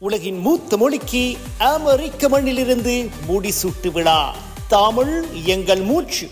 உலகின் மூத்த மொழிக்கு அமெரிக்க மண்ணிலிருந்து முடிசூட்டு விழா தமிழ் எங்கள் மூச்சு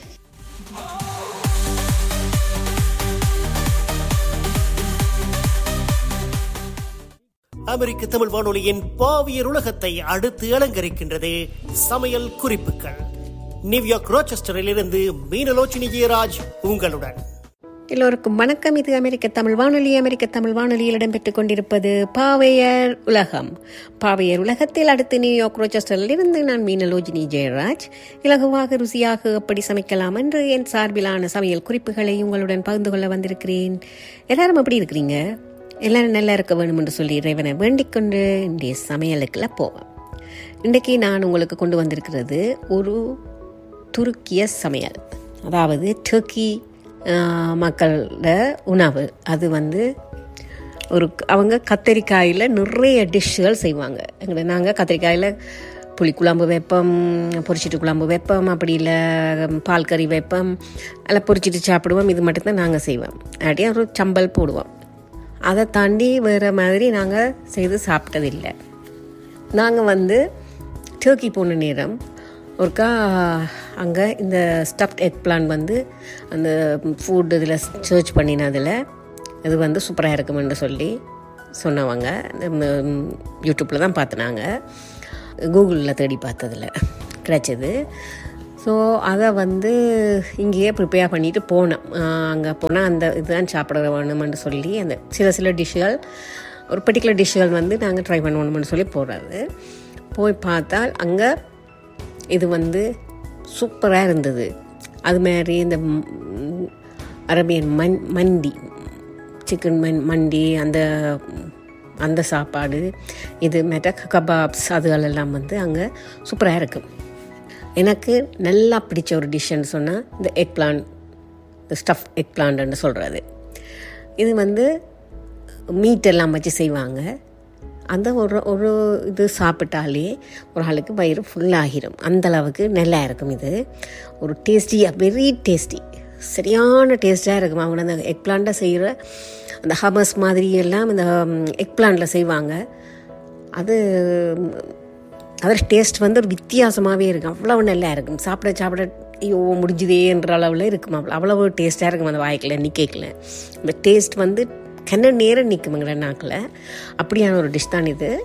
அமெரிக்க தமிழ் வானொலியின் பாவியர் உலகத்தை அடுத்து அலங்கரிக்கின்றது சமையல் குறிப்புகள் நியூயார்க் ரோச்செஸ்டரில் இருந்து மீனலோச்சினி ஜெயராஜ் உங்களுடன் எல்லோருக்கும் வணக்கம் இது அமெரிக்க தமிழ் வானொலி அமெரிக்க தமிழ் வானொலியில் இடம்பெற்றுக் கொண்டிருப்பது பாவையர் உலகம் பாவையர் உலகத்தில் அடுத்து நியூயார்க் ரோச்செஸ்டரில் இருந்து நான் மீனலோஜினி ஜெயராஜ் இலகுவாக ருசியாக எப்படி சமைக்கலாம் என்று என் சார்பிலான சமையல் குறிப்புகளை உங்களுடன் பகிர்ந்து கொள்ள வந்திருக்கிறேன் எல்லாரும் எப்படி இருக்கிறீங்க எல்லாரும் நல்லா இருக்க வேணும் என்று சொல்லி இறைவனை வேண்டிக் கொண்டு இன்றைய சமையலுக்குள்ள போவோம் இன்றைக்கு நான் உங்களுக்கு கொண்டு வந்திருக்கிறது ஒரு துருக்கிய சமையல் அதாவது டர்க்கி மக்களோட உணவு அது வந்து ஒரு அவங்க கத்தரிக்காயில் நிறைய டிஷ்ஷுகள் செய்வாங்க எங்களை நாங்கள் கத்திரிக்காயில் புளி குழம்பு வைப்போம் பொரிச்சிட்டு குழம்பு வைப்போம் அப்படி இல்லை பால் கறி வைப்போம் அதில் பொரிச்சிட்டு சாப்பிடுவோம் இது மட்டும்தான் நாங்கள் செய்வோம் அப்படியே ஒரு சம்பல் போடுவோம் அதை தாண்டி வேறு மாதிரி நாங்கள் செய்து சாப்பிட்டதில்லை நாங்கள் வந்து டர்க்கி போன நேரம் ஒருக்கா அங்கே இந்த ஸ்டஃப்ட் எக் பிளான் வந்து அந்த ஃபுட் இதில் சர்ச் பண்ணினதில் இது வந்து சூப்பராக இருக்குமென்று சொல்லி சொன்னவங்க யூடியூப்பில் தான் பார்த்தினாங்க கூகுளில் தேடி பார்த்ததில் கிடைச்சது ஸோ அதை வந்து இங்கேயே ப்ரிப்பேர் பண்ணிட்டு போனோம் அங்கே போனால் அந்த இதுதான் சாப்பிட வேணுமென்று சொல்லி அந்த சில சில டிஷ்ஷுகள் ஒரு பர்டிகுலர் டிஷ்ஷுகள் வந்து நாங்கள் ட்ரை பண்ணணும்னு சொல்லி போடுறது போய் பார்த்தால் அங்கே இது வந்து சூப்பராக இருந்தது அது மாதிரி இந்த அரபியன் மண் மண்டி சிக்கன் மண் மண்டி அந்த அந்த சாப்பாடு இது மெட்ட கபாப்ஸ் அதுகளெல்லாம் வந்து அங்கே சூப்பராக இருக்கும் எனக்கு நல்லா பிடிச்ச ஒரு டிஷ்ஷுன்னு சொன்னால் இந்த எக் பிளான் இந்த ஸ்டஃப் எக் பிளான்ட்னு சொல்கிறது இது வந்து மீட் எல்லாம் வச்சு செய்வாங்க அந்த ஒரு ஒரு இது சாப்பிட்டாலே ஒரு ஆளுக்கு வயிறு ஃபுல்லாகிடும் அந்த அளவுக்கு நல்லா இருக்கும் இது ஒரு டேஸ்டியாக வெரி டேஸ்டி சரியான டேஸ்ட்டாக இருக்கும் அவங்க அந்த எக் பிளான்ட்டை செய்கிற அந்த ஹமஸ் மாதிரி எல்லாம் இந்த எக் பிளான்ட்டில் செய்வாங்க அது அதில் டேஸ்ட் வந்து ஒரு வித்தியாசமாகவே இருக்கும் அவ்வளவு நல்லா இருக்கும் சாப்பிட சாப்பிட ஐயோ முடிஞ்சுதேன்ற அளவில் இருக்கும் அவ்வளோ அவ்வளவு டேஸ்ட்டாக இருக்கும் அந்த வாய்க்கில் நிற்கல இந்த டேஸ்ட் வந்து கண்ண நேரம் நிற்குமுங்கிற நாக்கில் அப்படியான ஒரு டிஷ் தான் இது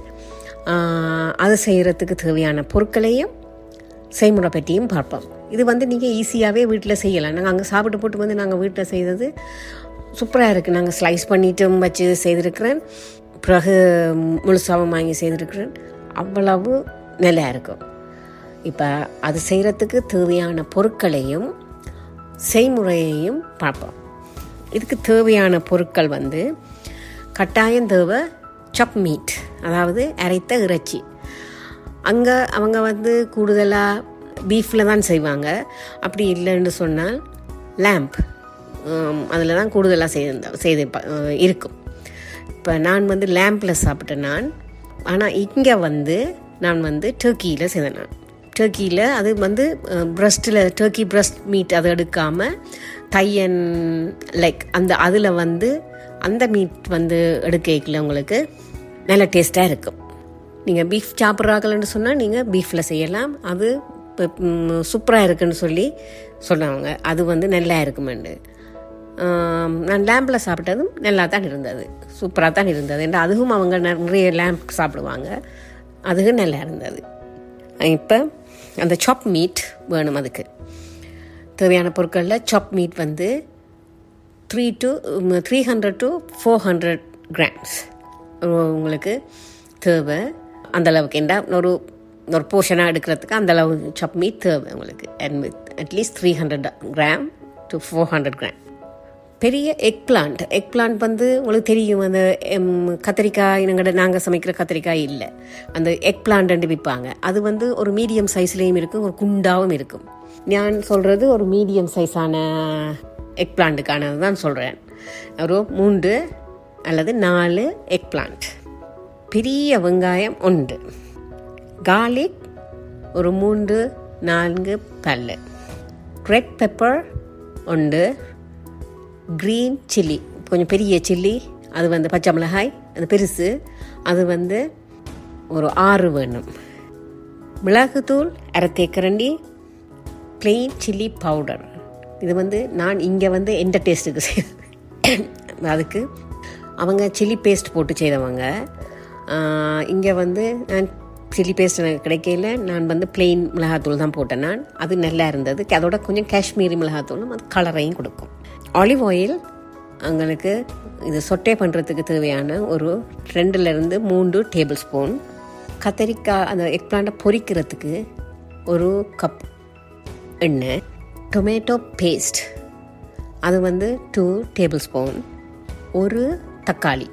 அதை செய்கிறதுக்கு தேவையான பொருட்களையும் செய்முறை பற்றியும் பார்ப்போம் இது வந்து நீங்கள் ஈஸியாகவே வீட்டில் செய்யலாம் நாங்கள் அங்கே சாப்பிட்டு போட்டு வந்து நாங்கள் வீட்டில் செய்தது சூப்பராக இருக்குது நாங்கள் ஸ்லைஸ் பண்ணிட்டும் வச்சு செய்திருக்கிறேன் பிறகு முழுசாவும் வாங்கி செய்திருக்கிறேன் அவ்வளவு நல்லா இருக்கும் இப்போ அது செய்கிறதுக்கு தேவையான பொருட்களையும் செய்முறையையும் பார்ப்போம் இதுக்கு தேவையான பொருட்கள் வந்து கட்டாயம் தேவை சப் மீட் அதாவது அரைத்த இறைச்சி அங்கே அவங்க வந்து கூடுதலாக பீஃபில் தான் செய்வாங்க அப்படி இல்லைன்னு சொன்னால் லேம்ப் அதில் தான் கூடுதலாக செய்து செய்து இருக்கும் இப்போ நான் வந்து லேம்பில் சாப்பிட்டேன் நான் ஆனால் இங்கே வந்து நான் வந்து டர்க்கியில் செய்தேன் நான் டர்க்கியில் அது வந்து ப்ரெஸ்ட்டில் டர்க்கி ப்ரெஸ்ட் மீட் அதை எடுக்காமல் தையன் லைக் அந்த அதில் வந்து அந்த மீட் வந்து எடுக்கல உங்களுக்கு நல்ல டேஸ்ட்டாக இருக்கும் நீங்கள் பீஃப் சாப்பிட்றாங்கன்னு சொன்னால் நீங்கள் பீஃபில் செய்யலாம் அது சூப்பராக இருக்குன்னு சொல்லி சொன்னவங்க அது வந்து நல்லா இருக்குமெண்டு நான் லேம்பில் சாப்பிட்டதும் நல்லா தான் இருந்தது சூப்பராக தான் இருந்தது என்று அதுவும் அவங்க நிறைய லேம்ப் சாப்பிடுவாங்க அதுவும் நல்லா இருந்தது இப்போ அந்த சாப் மீட் வேணும் அதுக்கு தேவையான பொருட்களில் சாப் மீட் வந்து three to three hundred to four hundred grams உங்களுக்கு தேவை அந்தளவுக்கு என்ன ஒரு ஒரு போர்ஷனாக எடுக்கிறதுக்கு அந்தளவு சாப் மீட் தேவை உங்களுக்கு at least three hundred gram to four hundred gram பெரிய எக் பிளான்ட் எக் பிளான்ட் வந்து உங்களுக்கு தெரியும் அந்த கத்திரிக்காய் நாங்கள் நாங்கள் சமைக்கிற கத்திரிக்காய் இல்லை அந்த எக் பிளான்ட்டு விற்பாங்க அது வந்து ஒரு மீடியம் சைஸ்லேயும் இருக்கும் ஒரு குண்டாகவும் இருக்கும் நான் சொல்கிறது ஒரு மீடியம் சைஸான எக் பிளான்ட்டுக்கானது தான் சொல்கிறேன் ஒரு மூன்று அல்லது நாலு எக் பிளான்ட் பெரிய வெங்காயம் ஒன்று கார்லிக் ஒரு மூன்று நான்கு பல் ரெட் பெப்பர் ஒன்று க்ரீன் சில்லி கொஞ்சம் பெரிய சில்லி அது வந்து பச்சை மிளகாய் அது பெருசு அது வந்து ஒரு ஆறு வேணும் மிளகுத்தூள் அரை தேக்கரண்டி plain சில்லி பவுடர் இது வந்து நான் இங்கே வந்து எந்த டேஸ்ட்டுக்கு செய்ய அதுக்கு அவங்க சில்லி பேஸ்ட் போட்டு செய்தவங்க இங்கே வந்து நான் சில்லி பேஸ்ட் எனக்கு கிடைக்கல நான் வந்து plain மிளகாத்தூள் தான் போட்டேன் நான் அது நல்லா இருந்தது அதோட கொஞ்சம் காஷ்மீரி மிளகாத்தூளும் அது கலரையும் கொடுக்கும் ஆலிவ் ஆயில் அவங்களுக்கு இது சொட்டே பண்ணுறதுக்கு தேவையான ஒரு ரெண்டுலேருந்து மூன்று டேபிள் ஸ்பூன் கத்தரிக்காய் அந்த எக் பிளான்ட்டை பொரிக்கிறதுக்கு ஒரு கப் எண்ணெய் டொமேட்டோ பேஸ்ட் அது வந்து டூ டேபிள் ஸ்பூன் ஒரு தக்காளி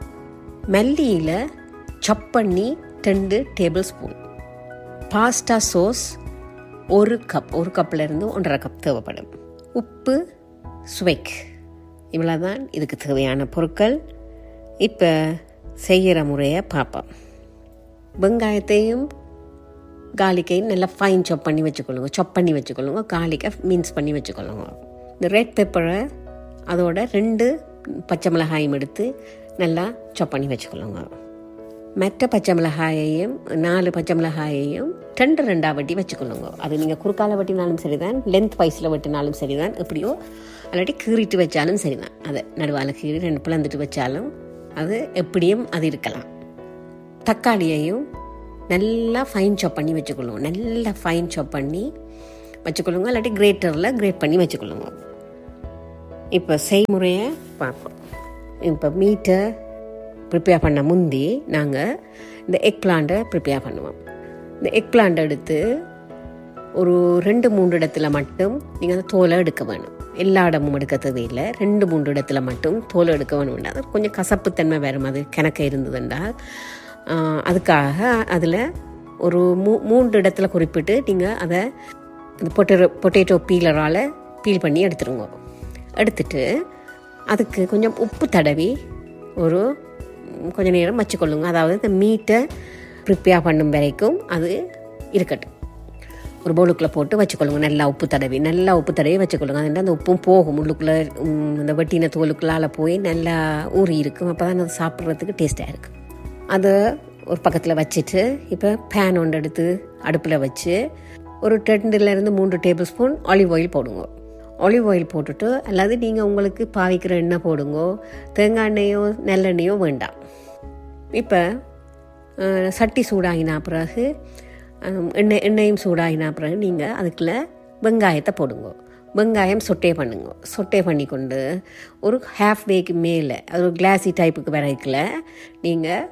மல்லியில் சப் பண்ணி ரெண்டு டேபிள் ஸ்பூன் பாஸ்டா சோஸ் ஒரு கப் ஒரு கப்பில் இருந்து ஒன்றரை கப் தேவைப்படும் உப்பு சுவைக்கு இவ்வளோ தான் இதுக்கு தேவையான பொருட்கள் இப்போ செய்கிற முறையை பார்ப்போம் வெங்காயத்தையும் கார்லிக்கையும் நல்லா ஃபைன் சாப் பண்ணி வச்சுக்கொள்ளுங்க சாப் பண்ணி வச்சுக்கொள்ளுங்க கார்லிக்கை மீன்ஸ் பண்ணி வச்சுக்கொள்ளுங்க இந்த ரெட் பெப்பரை அதோட ரெண்டு பச்சை மிளகாயும் எடுத்து நல்லா சாப் பண்ணி வச்சுக்கொள்ளுங்க மற்ற பச்சை மிளகாயையும் நாலு பச்சை மிளகாயையும் ரெண்டு ரெண்டாக வெட்டி வச்சுக்கொள்ளுங்க அது நீங்கள் குறுக்கால வெட்டினாலும் சரிதான் லென்த் வைஸில் வெட்டினாலும் சரிதான் எப்படியோ இல்லாட்டி கீறிட்டு வச்சாலும் சரிதான் அதை நடுவால் கீறி ரெண்டு பிளந்துட்டு வச்சாலும் அது எப்படியும் அது இருக்கலாம் தக்காளியையும் நல்லா ஃபைன் சாப் பண்ணி வச்சுக்கொள்ளுங்க நல்லா ஃபைன் சாப் பண்ணி வச்சுக்கொள்ளுங்க இல்லாட்டி கிரேட்டரில் கிரேட் பண்ணி வச்சுக்கொள்ளுங்க இப்போ செய்முறையை பார்ப்போம் இப்போ மீட்டை ப்ரிப்பேர் பண்ண முந்தி நாங்கள் இந்த எக் பிளான்ட்டை ப்ரிப்பேர் பண்ணுவோம் இந்த எக் பிளான்ட் எடுத்து ஒரு ரெண்டு மூன்று இடத்துல மட்டும் நீங்கள் அந்த தோலை எடுக்க வேணும் எல்லா இடமும் எடுக்க தேவையில்லை ரெண்டு மூன்று இடத்துல மட்டும் தோலை எடுக்க வேணும் அது கொஞ்சம் கசப்புத்தன்மை வேறு மாதிரி கணக்க இருந்ததுண்டா அதுக்காக அதில் ஒரு மூ மூன்று இடத்துல குறிப்பிட்டு நீங்கள் அதை அந்த பொட்டேட்டோ பொட்டேட்டோ பீலரால் பீல் பண்ணி எடுத்துருங்க எடுத்துட்டு அதுக்கு கொஞ்சம் உப்பு தடவி ஒரு கொஞ்ச நேரம் வச்சுக்கொள்ளுங்க அதாவது இந்த மீட்டை ப்ரிப்பேர் பண்ணும் வரைக்கும் அது இருக்கட்டும் ஒரு பவுலுக்குள்ளே போட்டு வச்சுக்கொள்ளுங்க நல்லா உப்பு தடவி நல்லா உப்பு தடவி வச்சுக்கொள்ளுங்க அது அந்த உப்பும் போகும் உள்ளுக்குள்ளே இந்த வெட்டின தோலுக்குள்ளால் போய் நல்லா ஊறி இருக்கும் அப்போ தான் அது சாப்பிட்றதுக்கு டேஸ்ட்டாக இருக்கும் அதை ஒரு பக்கத்தில் வச்சுட்டு இப்போ பேன் ஒன்று எடுத்து அடுப்பில் வச்சு ஒரு ரெண்டுலேருந்து மூன்று டேபிள் ஸ்பூன் ஆலிவ் ஆயில் போடுங்க ஆலிவ் ஆயில் போட்டுட்டு அல்லது நீங்கள் உங்களுக்கு பாவிக்கிற எண்ணெய் போடுங்க தேங்காய் எண்ணெயோ நல்லெண்ணெயோ வேண்டாம் இப்போ சட்டி சூடாகினா பிறகு எண்ணெய் எண்ணெயும் சூடாகினா பிறகு நீங்கள் அதுக்குள்ள வெங்காயத்தை போடுங்க வெங்காயம் சொட்டே பண்ணுங்க சொட்டே பண்ணி கொண்டு ஒரு ஹாஃப் வேக்கு மேலே அது ஒரு கிளாஸி டைப்புக்கு வரைக்கல நீங்கள்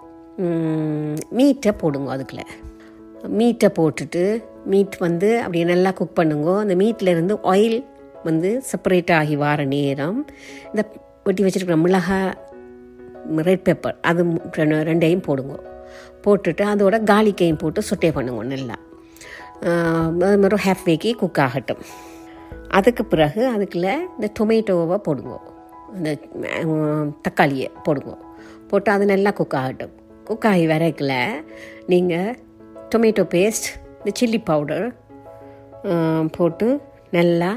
மீட்டை போடுங்க அதுக்குள்ள மீட்டை போட்டுட்டு மீட் வந்து அப்படியே நல்லா குக் பண்ணுங்க அந்த மீட்டில் இருந்து ஆயில் வந்து செப்பரேட் ஆகி வர நேரம் இந்த வெட்டி வச்சுருக்கிற மிளகாய் ரெட் பெப்பர் அது ரெண்டையும் போடுங்க போட்டுட்டு அதோட காலிக்கையும் போட்டு சொட்டே பண்ணுங்க நல்லா அது மாதிரி ஹாஃப் வேக்கி குக் ஆகட்டும் அதுக்கு பிறகு அதுக்குள்ள இந்த டொமேட்டோவை போடுங்க இந்த தக்காளியை போடுங்க போட்டு அது நல்லா குக் ஆகட்டும் குக் ஆகி வரைக்கல நீங்கள் டொமேட்டோ பேஸ்ட் இந்த சில்லி பவுடர் போட்டு நல்லா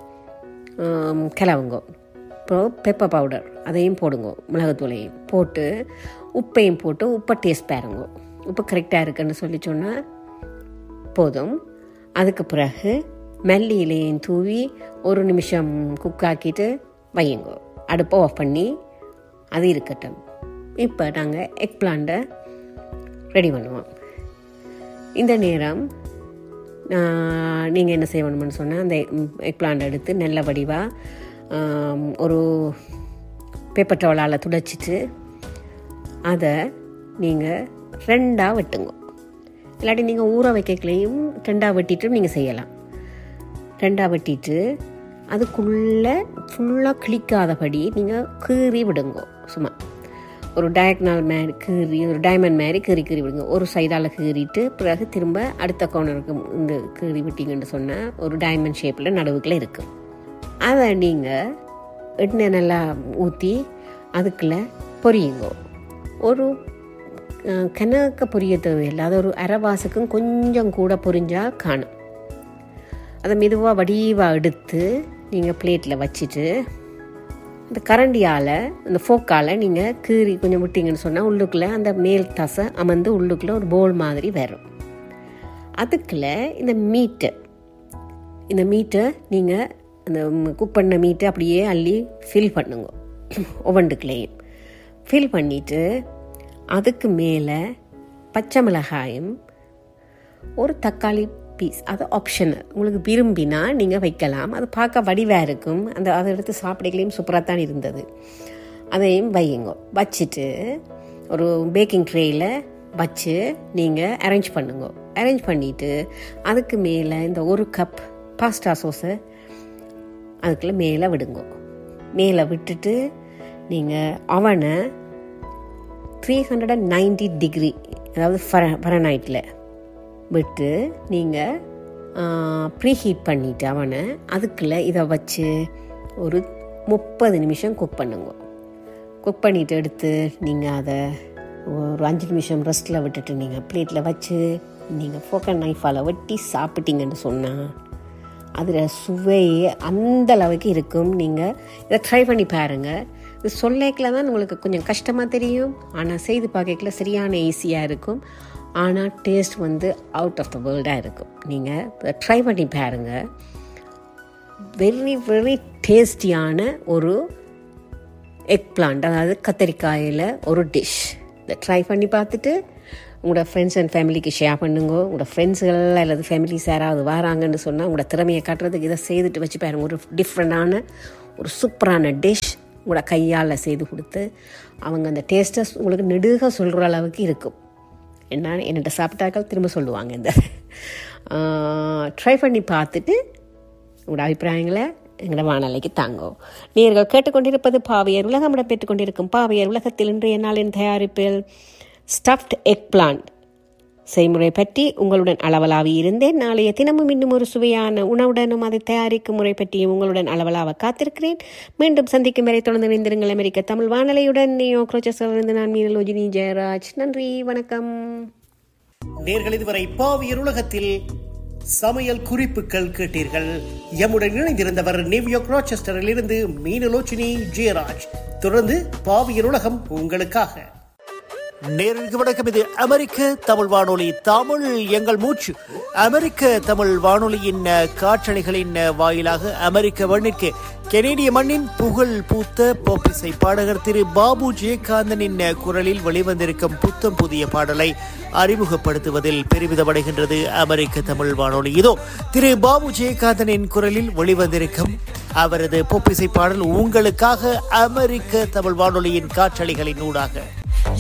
கிளவுங்க அப்புறம் பெப்பர் பவுடர் அதையும் போடுங்க மிளகுத்தூளையும் போட்டு உப்பையும் போட்டு உப்பை டேஸ்ட் பாருங்க உப்பு கரெக்டாக இருக்குன்னு சொல்லி சொன்னால் போதும் அதுக்கு பிறகு மல்லி இலையும் தூவி ஒரு நிமிஷம் குக் ஆக்கிட்டு வையுங்க அடுப்பை ஆஃப் பண்ணி அது இருக்கட்டும் இப்போ நாங்கள் எக் பிளான்ட்டை ரெடி பண்ணுவோம் இந்த நேரம் நீங்கள் என்ன செய்யணும்னு சொன்னால் அந்த எக் பிளான்ட் எடுத்து நல்ல வடிவாக ஒரு பேப்பர் டவலால் துடைச்சிட்டு அதை நீங்கள் ரெண்டாக வெட்டுங்க இல்லாட்டி நீங்கள் ஊற வைக்கலையும் ரெண்டாக வெட்டிட்டு நீங்கள் செய்யலாம் ரெண்டாக வெட்டிட்டு அதுக்குள்ளே ஃபுல்லாக கிளிக்காதபடி நீங்கள் கீறி விடுங்க சும்மா ஒரு டயக்னால் மாதிரி கீறி ஒரு டைமண்ட் மாதிரி கீறி கீறி விடுங்க ஒரு சைடால் கீறிட்டு பிறகு திரும்ப அடுத்த கோணருக்கு இந்த கீறி விட்டீங்கன்னு சொன்னால் ஒரு டைமண்ட் ஷேப்பில் நடுவுக்குள்ள இருக்கும் அதை நீங்கள் எண்ணெய் நல்லா ஊற்றி அதுக்குள்ளே பொரியுங்க ஒரு கணக்க பொரிய தேவையில்லை அது ஒரு அரைவாசுக்கும் கொஞ்சம் கூட பொரிஞ்சால் காணும் அதை மெதுவாக வடிவாக எடுத்து நீங்கள் பிளேட்டில் வச்சுட்டு இந்த கரண்டியால் இந்த ஃபோக்கால் நீங்கள் கீறி கொஞ்சம் விட்டீங்கன்னு சொன்னால் உள்ளுக்குள்ளே அந்த மேல் தசை அமர்ந்து உள்ளுக்குள்ளே ஒரு போல் மாதிரி வரும் அதுக்குள்ள இந்த மீட்டை இந்த மீட்டை நீங்கள் அந்த குக் பண்ண மீட்டை அப்படியே அள்ளி ஃபில் பண்ணுங்க ஒவ்வொன்றுக்குள்ளேயும் ஃபில் பண்ணிவிட்டு அதுக்கு மேலே பச்சை மிளகாயும் ஒரு தக்காளி பீஸ் அது ஆப்ஷனல் உங்களுக்கு விரும்பினா நீங்கள் வைக்கலாம் அது பார்க்க வடிவாக இருக்கும் அந்த அதை எடுத்து சாப்பிடக்கலையும் சூப்பராக தான் இருந்தது அதையும் வையுங்க வச்சுட்டு ஒரு பேக்கிங் ட்ரேயில் வச்சு நீங்கள் அரேஞ்ச் பண்ணுங்க அரேஞ்ச் பண்ணிவிட்டு அதுக்கு மேலே இந்த ஒரு கப் பாஸ்டா சோஸை அதுக்குள்ளே மேலே விடுங்க மேலே விட்டுட்டு நீங்கள் அவனை three hundred and ninety degree அதாவது ஃபர ஃபரநைட்டில் விட்டு நீங்கள் ப்ரீ ஹீட் பண்ணிவிட்டு அவனை அதுக்குள்ளே இதை வச்சு ஒரு முப்பது நிமிஷம் குக் பண்ணுங்க குக் பண்ணிவிட்டு எடுத்து நீங்கள் அதை ஒரு அஞ்சு நிமிஷம் ரெஸ்ட்டில் விட்டுட்டு நீங்கள் பிளேட்டில் வச்சு நீங்கள் ஃபோக்கன் நைஃபால் வெட்டி சாப்பிட்டீங்கன்னு சொன்னால் அதில் சுவையே அந்த அளவுக்கு இருக்கும் நீங்கள் இதை ட்ரை பண்ணி பாருங்கள் இது சொல்லேக்கில் தான் உங்களுக்கு கொஞ்சம் கஷ்டமாக தெரியும் ஆனால் செய்து பார்க்கல சரியான ஈஸியாக இருக்கும் ஆனால் டேஸ்ட் வந்து அவுட் ஆஃப் த வேர்ல்டாக இருக்கும் நீங்கள் ட்ரை பண்ணி பாருங்கள் வெரி வெரி டேஸ்டியான ஒரு எக் பிளான்ட் அதாவது கத்தரிக்காயில் ஒரு டிஷ் இதை ட்ரை பண்ணி பார்த்துட்டு உங்களோட ஃப்ரெண்ட்ஸ் அண்ட் ஃபேமிலிக்கு ஷேர் பண்ணுங்க உங்களோட ஃப்ரெண்ட்ஸுகள் அல்லது ஃபேமிலிஸ் யாராவது வராங்கன்னு சொன்னால் உங்களோட திறமையை காட்டுறதுக்கு இதை செய்துட்டு வச்சு பாருங்க ஒரு டிஃப்ரெண்டான ஒரு சூப்பரான டிஷ் உங்களோட கையால் செய்து கொடுத்து அவங்க அந்த டேஸ்ட்டை உங்களுக்கு நெடுக சொல்கிற அளவுக்கு இருக்கும் என்ன என்னட்ட சாப்பிட்டாக்கள் திரும்ப சொல்லுவாங்க இந்த ட்ரை பண்ணி பார்த்துட்டு உங்களோட அபிப்பிராயங்களை எங்களோட வானலைக்கு தாங்கோ நீர்கள் கேட்டுக்கொண்டிருப்பது பாவையர் உலகம் இடம்பெற்றுக் கொண்டிருக்கும் பாவையர் உலகத்தில் இன்றைய நாளின் தயாரிப்பில் ஸ்டஃப்ட் எக் பிளான்ட் செய்முறை பற்றி உங்களுடன் அளவலாவி இருந்தேன் நாளைய தினமும் இன்னும் ஒரு சுவையான உணவுடனும் அதை தயாரிக்கும் முறை பற்றியும் உங்களுடன் அளவலாக காத்திருக்கிறேன் மீண்டும் சந்திக்கும் வரை தொடர்ந்து இணைந்திருங்கள் அமெரிக்க தமிழ் வானலையுடன் நியோ இருந்து நான் மீனலோஜினி ஜெயராஜ் நன்றி வணக்கம் நேர்கள் இதுவரை பாவியர் உலகத்தில் சமையல் குறிப்புகள் கேட்டீர்கள் எம்முடன் இணைந்திருந்தவர் நியூயார்க் ராச்செஸ்டரில் இருந்து மீனலோச்சினி ஜெயராஜ் தொடர்ந்து பாவியர் உலகம் உங்களுக்காக நேருக்கு வணக்கம் இது அமெரிக்க தமிழ் வானொலி தமிழ் எங்கள் மூச்சு அமெரிக்க தமிழ் வானொலியின் காற்றலைகளின் வாயிலாக அமெரிக்க மண்ணிற்கு கெனேடிய மண்ணின் புகழ் பூத்த போப்பிசை பாடகர் திரு பாபு ஜெயகாந்தனின் குரலில் வெளிவந்திருக்கும் புத்தம் புதிய பாடலை அறிமுகப்படுத்துவதில் பெருமிதமடைகின்றது அமெரிக்க தமிழ் வானொலி இதோ திரு பாபு ஜெயகாந்தனின் குரலில் வெளிவந்திருக்கும் அவரது பொப்பிசை பாடல் உங்களுக்காக அமெரிக்க தமிழ் வானொலியின் காற்றலைகளின் ஊடாக